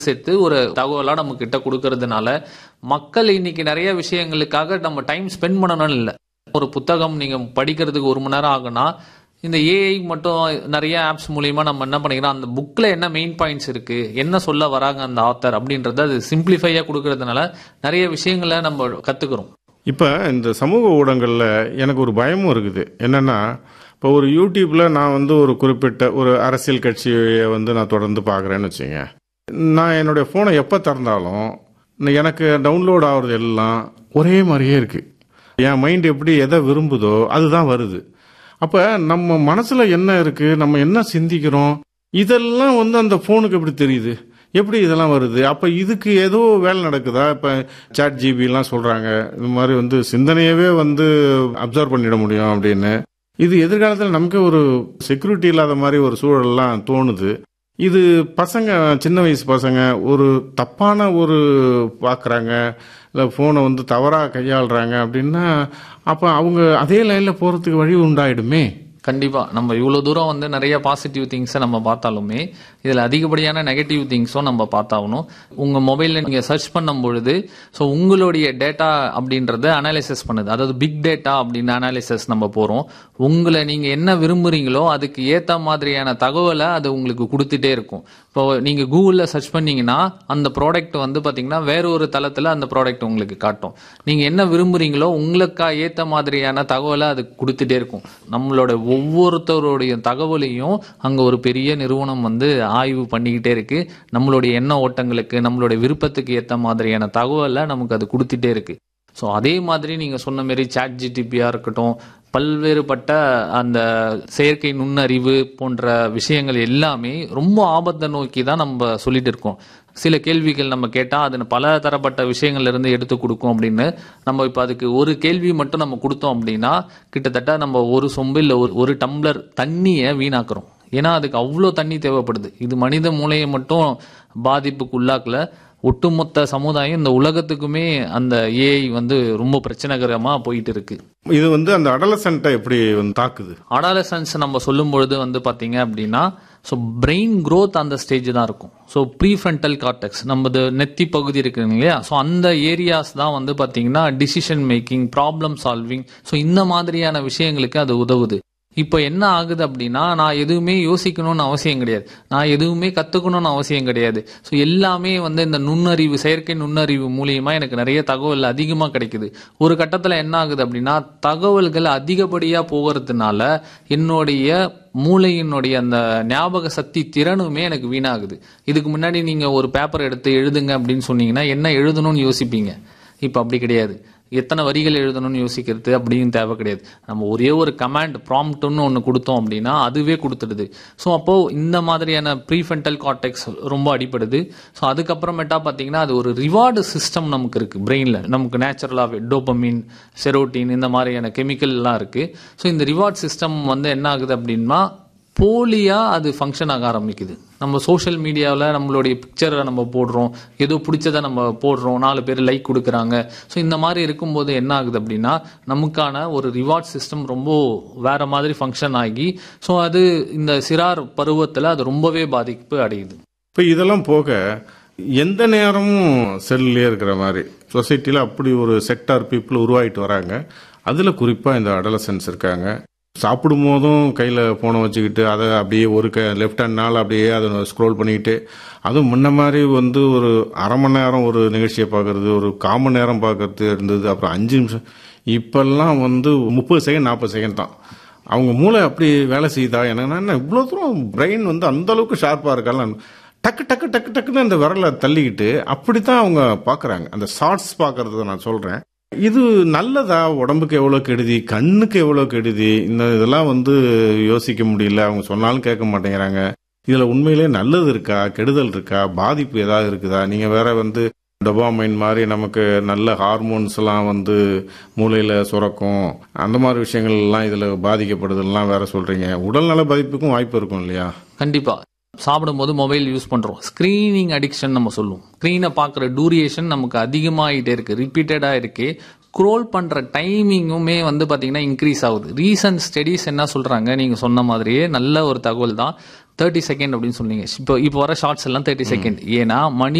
சேர்த்து ஒரு தகவலா நம்ம கிட்ட கொடுக்கறதுனால மக்கள் இன்னைக்கு நிறைய விஷயங்களுக்காக நம்ம டைம் ஸ்பெண்ட் பண்ணணும்னு இல்லை ஒரு புத்தகம் நீங்க படிக்கிறதுக்கு ஒரு மணி நேரம் ஆகுனா இந்த ஏஐ மட்டும் நிறைய ஆப்ஸ் மூலியமா நம்ம என்ன பண்ணிக்கிறோம் அந்த புக்ல என்ன மெயின் பாயிண்ட்ஸ் இருக்கு என்ன சொல்ல வராங்க அந்த ஆத்தர் அப்படின்றத அது சிம்பிளிஃபையா கொடுக்கறதுனால நிறைய விஷயங்களை நம்ம கத்துக்கிறோம் இப்போ இந்த சமூக ஊடகங்களில் எனக்கு ஒரு பயமும் இருக்குது என்னென்னா இப்போ ஒரு யூடியூப்பில் நான் வந்து ஒரு குறிப்பிட்ட ஒரு அரசியல் கட்சியை வந்து நான் தொடர்ந்து பார்க்குறேன்னு வச்சுங்க நான் என்னுடைய ஃபோனை எப்போ திறந்தாலும் எனக்கு டவுன்லோட் ஆகுறது எல்லாம் ஒரே மாதிரியே இருக்குது என் மைண்ட் எப்படி எதை விரும்புதோ அதுதான் வருது அப்போ நம்ம மனசில் என்ன இருக்குது நம்ம என்ன சிந்திக்கிறோம் இதெல்லாம் வந்து அந்த ஃபோனுக்கு எப்படி தெரியுது எப்படி இதெல்லாம் வருது அப்போ இதுக்கு ஏதோ வேலை நடக்குதா இப்போ சாட் ஜிபிலாம் சொல்கிறாங்க இது மாதிரி வந்து சிந்தனையவே வந்து அப்சர்வ் பண்ணிட முடியும் அப்படின்னு இது எதிர்காலத்தில் நமக்கு ஒரு செக்யூரிட்டி இல்லாத மாதிரி ஒரு சூழல்லாம் தோணுது இது பசங்க சின்ன வயசு பசங்க ஒரு தப்பான ஒரு பார்க்குறாங்க இல்லை ஃபோனை வந்து தவறாக கையாளுறாங்க அப்படின்னா அப்போ அவங்க அதே லைனில் போகிறதுக்கு வழி உண்டாயிடுமே கண்டிப்பா நம்ம இவ்வளவு தூரம் வந்து நிறைய பாசிட்டிவ் திங்ஸை நம்ம பார்த்தாலுமே இதுல அதிகப்படியான நெகட்டிவ் திங்ஸும் நம்ம பார்த்தாகணும் உங்க மொபைல்ல நீங்க சர்ச் பண்ணும் பொழுது ஸோ உங்களுடைய டேட்டா அப்படின்றத அனாலிசிஸ் பண்ணுது அதாவது பிக் டேட்டா அப்படின்னு அனாலிசிஸ் நம்ம போறோம் உங்களை நீங்க என்ன விரும்புறீங்களோ அதுக்கு ஏத்த மாதிரியான தகவலை அது உங்களுக்கு கொடுத்துட்டே இருக்கும் இப்போ நீங்க கூகுள்ல சர்ச் பண்ணீங்கன்னா அந்த ப்ராடக்ட் வந்து பாத்தீங்கன்னா வேற ஒரு தளத்துல அந்த ப்ராடக்ட் உங்களுக்கு காட்டும் நீங்க என்ன விரும்புறீங்களோ உங்களுக்கா ஏத்த மாதிரியான தகவலை அது கொடுத்துட்டே இருக்கும் நம்மளோட ஒவ்வொருத்தருடைய தகவலையும் அங்க ஒரு பெரிய நிறுவனம் வந்து ஆய்வு பண்ணிக்கிட்டே இருக்கு நம்மளுடைய எண்ண ஓட்டங்களுக்கு நம்மளுடைய விருப்பத்துக்கு ஏத்த மாதிரியான தகவலை நமக்கு அது கொடுத்துட்டே இருக்கு ஸோ அதே மாதிரி நீங்க சொன்ன மாதிரி சாட் ஜிடிபியா இருக்கட்டும் பல்வேறுபட்ட அந்த செயற்கை நுண்ணறிவு போன்ற விஷயங்கள் எல்லாமே ரொம்ப ஆபத்தை நோக்கி தான் நம்ம சொல்லிட்டு இருக்கோம் சில கேள்விகள் நம்ம கேட்டா அது பல தரப்பட்ட விஷயங்கள்ல இருந்து எடுத்து கொடுக்கும் அப்படின்னு நம்ம இப்ப அதுக்கு ஒரு கேள்வி மட்டும் நம்ம கொடுத்தோம் அப்படின்னா கிட்டத்தட்ட நம்ம ஒரு சொம்பு இல்ல ஒரு ஒரு டம்ளர் தண்ணியை வீணாக்குறோம் ஏன்னா அதுக்கு அவ்வளோ தண்ணி தேவைப்படுது இது மனித மூளையை மட்டும் பாதிப்புக்கு உள்ளாக்கல ஒட்டுமொத்த சமுதாயம் இந்த உலகத்துக்குமே அந்த ஏஐ வந்து ரொம்ப பிரச்சனைகரமா போயிட்டு இருக்கு இது வந்து அந்த அடலசன்ட்டை எப்படி வந்து தாக்குது அடாலசன்ஸ் நம்ம சொல்லும் பொழுது வந்து பாத்தீங்க அப்படின்னா ஸோ பிரெயின் growth அந்த ஸ்டேஜ் தான் இருக்கும் ஸோ ப்ரீஃப்ரண்டல் கார்டெக்ஸ் நமது நெத்தி பகுதி இருக்குங்க இல்லையா ஸோ அந்த ஏரியாஸ் தான் வந்து பாத்தீங்கன்னா decision making problem solving so இந்த மாதிரியான விஷயங்களுக்கு அது உதவுது இப்போ என்ன ஆகுது அப்படின்னா நான் எதுவுமே யோசிக்கணும்னு அவசியம் கிடையாது நான் எதுவுமே கத்துக்கணும்னு அவசியம் கிடையாது ஸோ எல்லாமே வந்து இந்த நுண்ணறிவு செயற்கை நுண்ணறிவு மூலியமா எனக்கு நிறைய தகவல் அதிகமா கிடைக்குது ஒரு கட்டத்துல என்ன ஆகுது அப்படின்னா தகவல்கள் அதிகப்படியா போகிறதுனால என்னுடைய மூளையினுடைய அந்த ஞாபக சக்தி திறனுமே எனக்கு வீணாகுது இதுக்கு முன்னாடி நீங்க ஒரு பேப்பர் எடுத்து எழுதுங்க அப்படின்னு சொன்னீங்கன்னா என்ன எழுதணும்னு யோசிப்பீங்க இப்போ அப்படி கிடையாது எத்தனை வரிகள் எழுதணும்னு யோசிக்கிறது அப்படின்னு தேவை கிடையாது நம்ம ஒரே ஒரு கமாண்ட் ப்ராம்ப்ட்னு ஒன்று கொடுத்தோம் அப்படின்னா அதுவே கொடுத்துடுது ஸோ அப்போ இந்த மாதிரியான ப்ரீஃபென்டல் கார்டெக்ஸ் ரொம்ப அடிப்படுது ஸோ அதுக்கப்புறமேட்டா பார்த்தீங்கன்னா அது ஒரு ரிவார்டு சிஸ்டம் நமக்கு இருக்கு பிரெயினில் நமக்கு நேச்சுரலாகவே டோபமின் செரோட்டின் இந்த மாதிரியான கெமிக்கல்லாம் இருக்கு ஸோ இந்த ரிவார்ட் சிஸ்டம் வந்து என்ன ஆகுது அப்படின்னா போலியா அது ஃபங்க்ஷன் ஆக ஆரம்பிக்குது நம்ம சோஷியல் மீடியாவில் நம்மளுடைய பிக்சரை நம்ம போடுறோம் ஏதோ பிடிச்சதை நம்ம போடுறோம் நாலு பேர் லைக் கொடுக்குறாங்க ஸோ இந்த மாதிரி இருக்கும்போது என்ன ஆகுது அப்படின்னா நமக்கான ஒரு ரிவார்ட் சிஸ்டம் ரொம்ப வேற மாதிரி ஃபங்க்ஷன் ஆகி ஸோ அது இந்த சிறார் பருவத்தில் அது ரொம்பவே பாதிப்பு அடையுது இப்போ இதெல்லாம் போக எந்த நேரமும் செல்லே இருக்கிற மாதிரி சொசைட்டியில் அப்படி ஒரு செக்டார் பீப்புள் உருவாகிட்டு வராங்க அதில் குறிப்பாக இந்த அடலசன்ஸ் இருக்காங்க சாப்பிடும் போதும் கையில் ஃபோனை வச்சுக்கிட்டு அதை அப்படியே ஒரு க லெஃப்ட் ஹேண்ட்னால் அப்படியே அதை ஸ்க்ரோல் பண்ணிக்கிட்டு அதுவும் முன்ன மாதிரி வந்து ஒரு அரை மணி நேரம் ஒரு நிகழ்ச்சியை பார்க்கறது ஒரு கால் மணி நேரம் பார்க்கறது இருந்தது அப்புறம் அஞ்சு நிமிஷம் இப்பெல்லாம் வந்து முப்பது செகண்ட் நாற்பது செகண்ட் தான் அவங்க மூளை அப்படி வேலை செய்யுதா என்னன்னா இவ்வளோ தூரம் பிரெயின் வந்து அந்த அளவுக்கு ஷார்ப்பாக இருக்கலாம் டக்கு டக்கு டக்கு டக்குன்னு அந்த விரலை தள்ளிக்கிட்டு அப்படித்தான் அவங்க பார்க்குறாங்க அந்த ஷார்ட்ஸ் பார்க்கறத நான் சொல்கிறேன் இது நல்லதா உடம்புக்கு எவ்வளோ கெடுதி கண்ணுக்கு எவ்வளோ கெடுதி இந்த இதெல்லாம் வந்து யோசிக்க முடியல அவங்க சொன்னாலும் கேட்க மாட்டேங்கிறாங்க இதில் உண்மையிலே நல்லது இருக்கா கெடுதல் இருக்கா பாதிப்பு ஏதாவது இருக்குதா நீங்கள் வேற வந்து டொபாமைன் மாதிரி நமக்கு நல்ல ஹார்மோன்ஸ் எல்லாம் வந்து மூளையில் சுரக்கும் அந்த மாதிரி விஷயங்கள் எல்லாம் இதில் பாதிக்கப்படுதுலாம் வேற சொல்றீங்க உடல்நல பாதிப்புக்கும் வாய்ப்பு இருக்கும் இல்லையா கண்டிப்பா சாப்பிடும்போது மொபைல் யூஸ் பண்றோம் ஸ்கிரீனிங் அடிக்ஷன் நம்ம சொல்லுவோம் ஸ்க்ரீனை பார்க்குற டூரியேஷன் நமக்கு அதிகமாகிட்டே இருக்கு ரிப்பீட்டடா இருக்கு ஸ்க்ரோல் பண்ற டைமிங்குமே வந்து பாத்தீங்கன்னா இன்க்ரீஸ் ஆகுது ரீசன்ட் ஸ்டடீஸ் என்ன சொல்றாங்க நீங்க சொன்ன மாதிரியே நல்ல ஒரு தகவல் தான் தேர்ட்டி செகண்ட் அப்படின்னு சொன்னீங்க இப்போ இப்போ வர ஷார்ட்ஸ் எல்லாம் தேர்ட்டி செகண்ட் ஏன்னா மணி